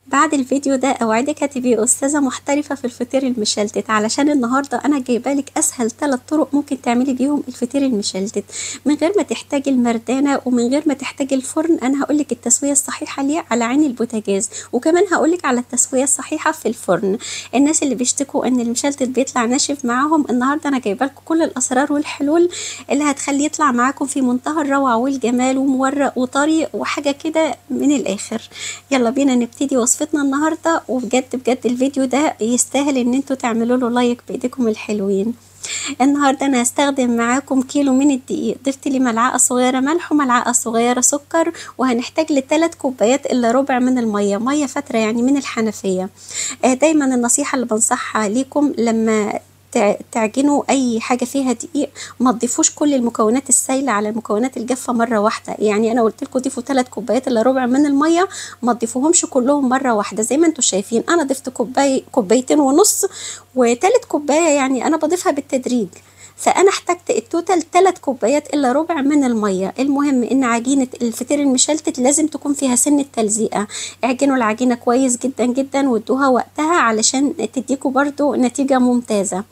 بعد الفيديو ده اوعدك هتبقي استاذه محترفه في الفطير المشلتت علشان النهارده انا جايبه لك اسهل ثلاث طرق ممكن تعملي بيهم الفطير المشلتت من غير ما تحتاجي المردانه ومن غير ما تحتاجي الفرن انا هقول لك التسويه الصحيحه ليه على عين البوتاجاز وكمان هقول لك على التسويه الصحيحه في الفرن الناس اللي بيشتكوا ان المشلتت بيطلع ناشف معاهم النهارده انا جايبه لكم كل الاسرار والحلول اللي هتخليه يطلع معاكم في منتهى الروعه والجمال ومورق وطري وحاجه كده من الاخر يلا بينا نبتدي وصفتنا النهارده وبجد بجد الفيديو ده يستاهل ان انتوا تعملوا له لايك بايديكم الحلوين النهارده انا هستخدم معاكم كيلو من الدقيق ضفت لي ملعقه صغيره ملح وملعقه صغيره سكر وهنحتاج لثلاث كوبايات الا ربع من الميه ميه فتره يعني من الحنفيه آه دايما النصيحه اللي بنصحها ليكم لما تعجنوا اي حاجه فيها دقيق ما تضيفوش كل المكونات السائله على المكونات الجافه مره واحده يعني انا قلت لكم ضيفوا 3 كوبايات الا ربع من الميه ما تضيفوهمش كلهم مره واحده زي ما انتم شايفين انا ضفت كوبايه كوبايتين ونص وتالت كوبايه يعني انا بضيفها بالتدريج فانا احتجت التوتال 3 كوبايات الا ربع من الميه المهم ان عجينه الفطير المشلتت لازم تكون فيها سن التلزيقه اعجنوا العجينه كويس جدا جدا وادوها وقتها علشان تديكوا برضو نتيجه ممتازه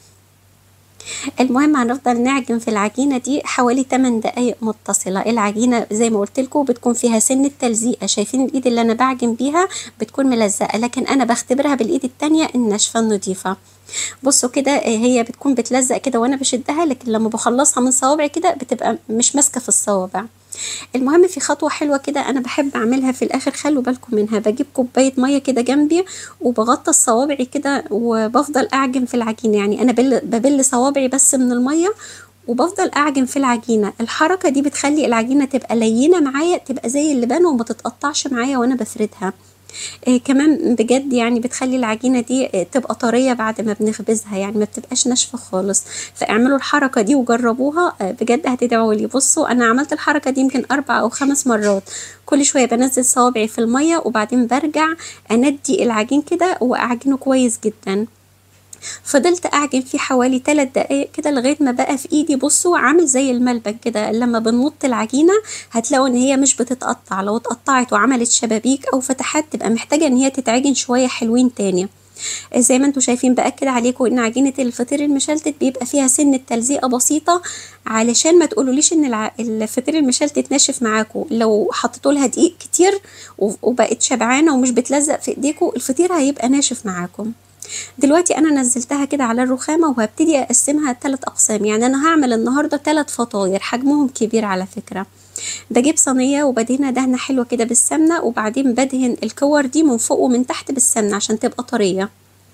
المهم هنفضل نعجن في العجينه دي حوالي 8 دقايق متصله العجينه زي ما قلت لكم بتكون فيها سن التلزيقه شايفين الايد اللي انا بعجن بيها بتكون ملزقه لكن انا بختبرها بالايد التانية الناشفه النضيفه بصوا كده هي بتكون بتلزق كده وانا بشدها لكن لما بخلصها من صوابعي كده بتبقى مش ماسكه في الصوابع المهم في خطوه حلوه كده انا بحب اعملها في الاخر خلوا بالكم منها بجيب كوبايه ميه كده جنبي وبغطس صوابعي كده وبفضل اعجن في العجينه يعني انا بل ببل صوابعي بس من الميه وبفضل اعجن في العجينه الحركه دي بتخلي العجينه تبقى لينه معايا تبقى زي اللبان وما تتقطعش معايا وانا بفردها إيه كمان بجد يعني بتخلي العجينة دي إيه تبقى طرية بعد ما بنخبزها يعني ما بتبقاش ناشفة خالص فاعملوا الحركة دي وجربوها بجد هتدعوا لي بصوا أنا عملت الحركة دي يمكن أربع أو خمس مرات كل شوية بنزل صوابعي في المية وبعدين برجع أندي العجين كده وأعجنه كويس جدا فضلت اعجن فيه حوالي 3 دقايق كده لغايه ما بقى في ايدي بصوا عامل زي الملبن كده لما بنمط العجينه هتلاقوا ان هي مش بتتقطع لو اتقطعت وعملت شبابيك او فتحات تبقى محتاجه ان هي تتعجن شويه حلوين تاني زي ما انتم شايفين باكد عليكم ان عجينه الفطير المشلتت بيبقى فيها سنه تلزيقه بسيطه علشان ما تقولوليش ان الع... الفطير المشلتت ناشف معاكم لو حطيتوا لها دقيق كتير وبقت شبعانه ومش بتلزق في ايديكم الفطير هيبقى ناشف معاكم دلوقتي انا نزلتها كده على الرخامه وهبتدي اقسمها ثلاث اقسام يعني انا هعمل النهارده ثلاث فطاير حجمهم كبير على فكره بجيب صينيه وبدهنها دهنه حلوه كده بالسمنه وبعدين بدهن الكور دي من فوق ومن تحت بالسمنه عشان تبقى طريه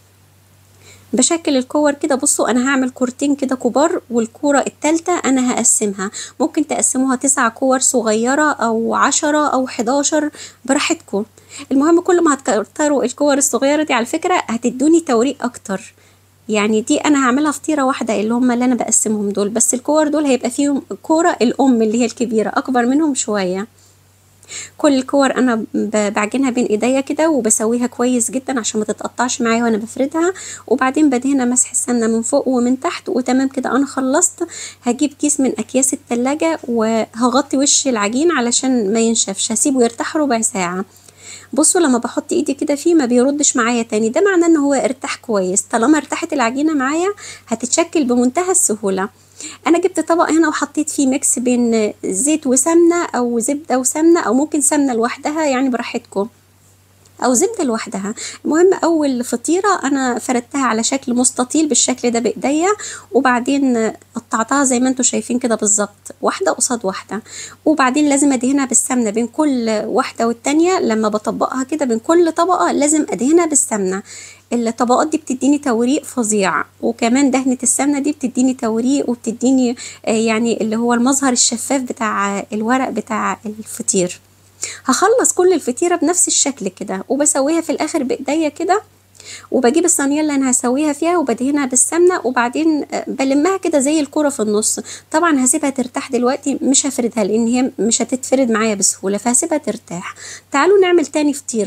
بشكل الكور كده بصوا انا هعمل كورتين كده كبار والكوره التالتة انا هقسمها ممكن تقسموها تسع كور صغيرة او عشرة او حداشر براحتكم المهم كل ما هتكتروا الكور الصغيرة دي على فكرة هتدوني توريق اكتر يعني دي انا هعملها فطيره واحده اللي هم اللي انا بقسمهم دول بس الكور دول هيبقى فيهم كوره الام اللي هي الكبيره اكبر منهم شويه كل الكور انا بعجنها بين ايديا كده وبسويها كويس جدا عشان ما تتقطعش معايا وانا بفردها وبعدين بدهنها مسح السمنه من فوق ومن تحت وتمام كده انا خلصت هجيب كيس من اكياس التلاجة وهغطي وش العجين علشان ما ينشفش هسيبه يرتاح ربع ساعه بصوا لما بحط ايدي كده فيه ما بيردش معايا تاني ده معناه ان هو ارتاح كويس طالما ارتاحت العجينه معايا هتتشكل بمنتهى السهوله انا جبت طبق هنا وحطيت فيه ميكس بين زيت وسمنه او زبده وسمنه او ممكن سمنه لوحدها يعني براحتكم او زبده لوحدها المهم اول فطيره انا فردتها على شكل مستطيل بالشكل ده بايديا وبعدين قطعتها زي ما انتم شايفين كده بالظبط واحده قصاد واحده وبعدين لازم ادهنها بالسمنه بين كل واحده والتانيه لما بطبقها كده بين كل طبقه لازم ادهنها بالسمنه الطبقات دي بتديني توريق فظيع وكمان دهنة السمنة دي بتديني توريق وبتديني يعني اللي هو المظهر الشفاف بتاع الورق بتاع الفطير هخلص كل الفطيرة بنفس الشكل كده وبسويها في الآخر بإيديا كده وبجيب الصينيه اللي انا هسويها فيها وبدهنها بالسمنه وبعدين بلمها كده زي الكوره في النص طبعا هسيبها ترتاح دلوقتي مش هفردها لان هي مش هتتفرد معايا بسهوله فهسيبها ترتاح تعالوا نعمل تاني فطيره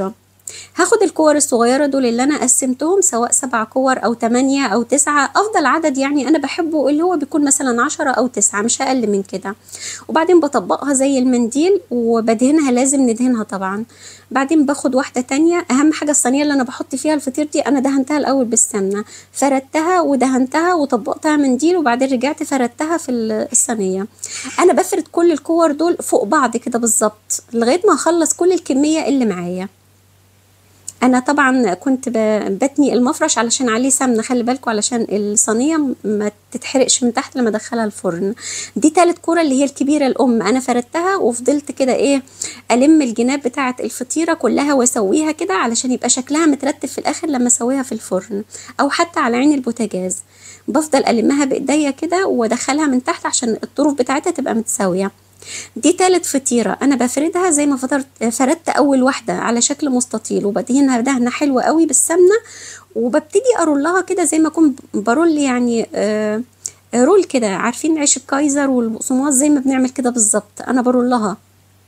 هاخد الكور الصغيرة دول اللي أنا قسمتهم سواء سبع كور أو تمانية أو تسعة أفضل عدد يعني أنا بحبه اللي هو بيكون مثلا عشرة أو تسعة مش أقل من كده وبعدين بطبقها زي المنديل وبدهنها لازم ندهنها طبعا بعدين باخد واحدة تانية أهم حاجة الصينية اللي أنا بحط فيها الفطير دي أنا دهنتها الأول بالسمنة فردتها ودهنتها وطبقتها منديل وبعدين رجعت فردتها في الصينية أنا بفرد كل الكور دول فوق بعض كده بالظبط لغاية ما أخلص كل الكمية اللي معايا انا طبعا كنت بتني المفرش علشان عليه سمنه خلي بالكم علشان الصينيه ما تتحرقش من تحت لما ادخلها الفرن دي تالت كوره اللي هي الكبيره الام انا فردتها وفضلت كده ايه الم الجناب بتاعه الفطيره كلها واسويها كده علشان يبقى شكلها مترتب في الاخر لما اسويها في الفرن او حتى على عين البوتاجاز بفضل المها بايديا كده وادخلها من تحت عشان الطروف بتاعتها تبقى متساويه دي تالت فطيرة أنا بفردها زي ما فطرت فردت أول واحدة على شكل مستطيل وبدهنها دهنة حلوة قوي بالسمنة وببتدي أرولها كده زي ما أكون برول يعني آه رول كده عارفين عيش الكايزر والبقسماط زي ما بنعمل كده بالظبط أنا برولها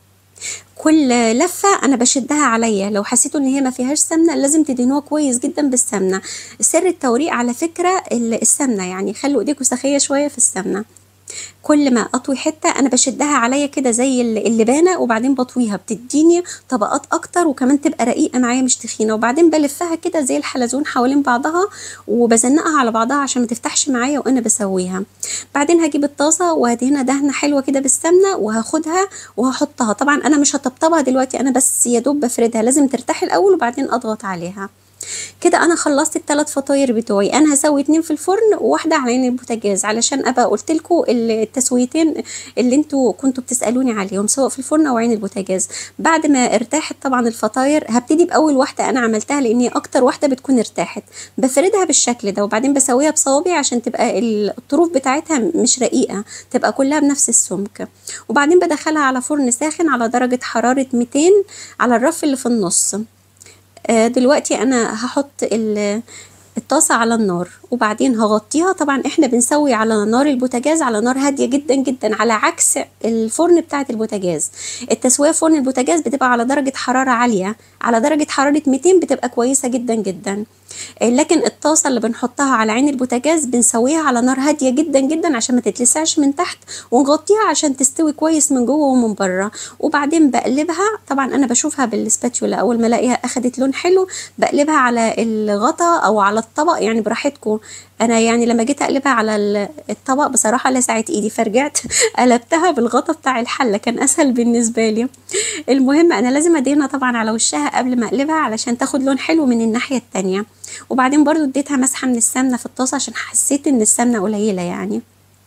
كل لفة أنا بشدها عليا لو حسيتوا إن هي ما فيهاش سمنة لازم تدهنوها كويس جدا بالسمنة سر التوريق على فكرة السمنة يعني خلوا إيديكوا سخية شوية في السمنة كل ما اطوي حته انا بشدها عليا كده زي اللبانه وبعدين بطويها بتديني طبقات اكتر وكمان تبقى رقيقه معايا مش تخينه وبعدين بلفها كده زي الحلزون حوالين بعضها وبزنقها على بعضها عشان ما تفتحش معايا وانا بسويها بعدين هجيب الطاسه وهدهنها دهنه حلوه كده بالسمنه وهاخدها وهحطها طبعا انا مش هطبطبها دلوقتي انا بس يا دوب بفردها لازم ترتاحي الاول وبعدين اضغط عليها كده انا خلصت الثلاث فطاير بتوعي انا هسوي اتنين في الفرن وواحده على عين البوتاجاز علشان ابقى قلت لكم التسويتين اللي انتوا كنتوا بتسالوني عليهم سواء في الفرن او عين البوتاجاز بعد ما ارتاحت طبعا الفطاير هبتدي باول واحده انا عملتها لان هي اكتر واحده بتكون ارتاحت بفردها بالشكل ده وبعدين بسويها بصوابعي عشان تبقى الطروف بتاعتها مش رقيقه تبقى كلها بنفس السمك وبعدين بدخلها على فرن ساخن على درجه حراره 200 على الرف اللي في النص دلوقتي انا هحط الطاسة على النار وبعدين هغطيها طبعا احنا بنسوي على نار البوتاجاز على نار هادية جدا جدا على عكس الفرن بتاعة البوتاجاز التسوية في فرن البوتاجاز بتبقى على درجة حرارة عالية على درجة حرارة 200 بتبقى كويسة جدا جدا لكن الطاسة اللي بنحطها على عين البوتاجاز بنسويها على نار هادية جدا جدا عشان ما تتلسعش من تحت ونغطيها عشان تستوي كويس من جوه ومن بره وبعدين بقلبها طبعا انا بشوفها بالسباتيولا اول ما الاقيها اخدت لون حلو بقلبها على الغطا او على الطبق يعني براحتكم انا يعني لما جيت اقلبها على الطبق بصراحه لسعت ايدي فرجعت قلبتها بالغطا بتاع الحله كان اسهل بالنسبه لي المهم انا لازم ادهنها طبعا على وشها قبل ما اقلبها علشان تاخد لون حلو من الناحيه التانية وبعدين برضو اديتها مسحه من السمنه في الطاسه عشان حسيت ان السمنه قليله يعني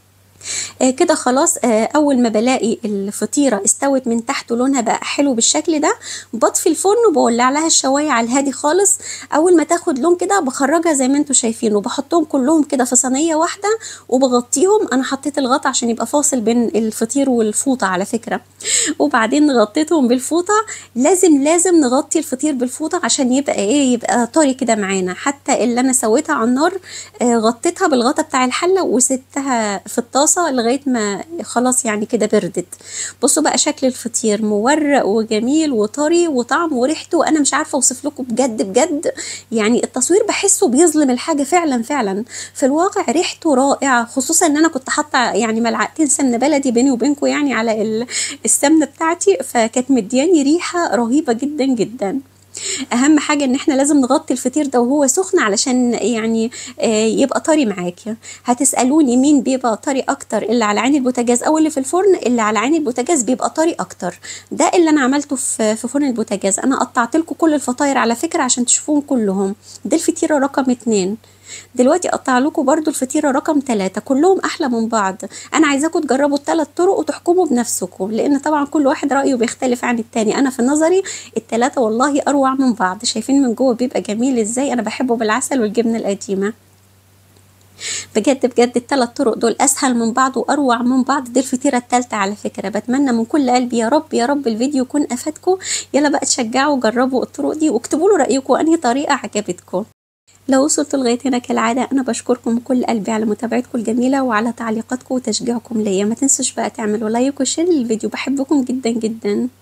آه كده خلاص آه اول ما بلاقي الفطيره استوت من تحت ولونها بقى حلو بالشكل ده بطفي الفرن وبولع لها الشوايه على الهادي خالص اول ما تاخد لون كده بخرجها زي ما انتم شايفين وبحطهم كلهم كده في صينيه واحده وبغطيهم انا حطيت الغطا عشان يبقى فاصل بين الفطير والفوطه على فكره وبعدين غطيتهم بالفوطه لازم لازم نغطي الفطير بالفوطه عشان يبقى ايه يبقى طري كده معانا حتى اللي انا سويتها على النار آه غطيتها بالغطا بتاع الحله وسبتها في الطاسه لغايه ما خلاص يعني كده بردت بصوا بقى شكل الفطير مورق وجميل وطري وطعم وريحته انا مش عارفه اوصف لكم بجد بجد يعني التصوير بحسه بيظلم الحاجه فعلا فعلا في الواقع ريحته رائعه خصوصا ان انا كنت حاطه يعني ملعقتين سمنه بلدي بيني وبينكم يعني على السمنه بتاعتي فكانت مدياني ريحه رهيبه جدا جدا اهم حاجه ان احنا لازم نغطي الفطير ده وهو سخن علشان يعني يبقى طري معاكي هتسالوني مين بيبقى طري اكتر اللي على عين البوتاجاز او اللي في الفرن اللي على عين البوتاجاز بيبقى طري اكتر ده اللي انا عملته في في فرن البوتاجاز انا قطعت لكم كل الفطاير على فكره عشان تشوفوهم كلهم دي الفطيره رقم اتنين دلوقتي اقطع لكم برضو الفطيره رقم ثلاثة كلهم احلى من بعض انا عايزاكم تجربوا الثلاث طرق وتحكموا بنفسكم لان طبعا كل واحد رايه بيختلف عن التاني انا في نظري الثلاثه والله اروع من بعض شايفين من جوه بيبقى جميل ازاي انا بحبه بالعسل والجبنه القديمه بجد بجد الثلاث طرق دول اسهل من بعض واروع من بعض دي الفطيره الثالثه على فكره بتمنى من كل قلبي يا رب يا رب الفيديو يكون افادكم يلا بقى تشجعوا وجربوا الطرق دي واكتبوا له رايكم انهي طريقه عجبتكم لو وصلتوا لغايه هنا كالعاده انا بشكركم من كل قلبي على متابعتكم الجميله وعلى تعليقاتكم وتشجيعكم ليا ما تنسوش بقى تعملوا لايك وشير للفيديو بحبكم جدا جدا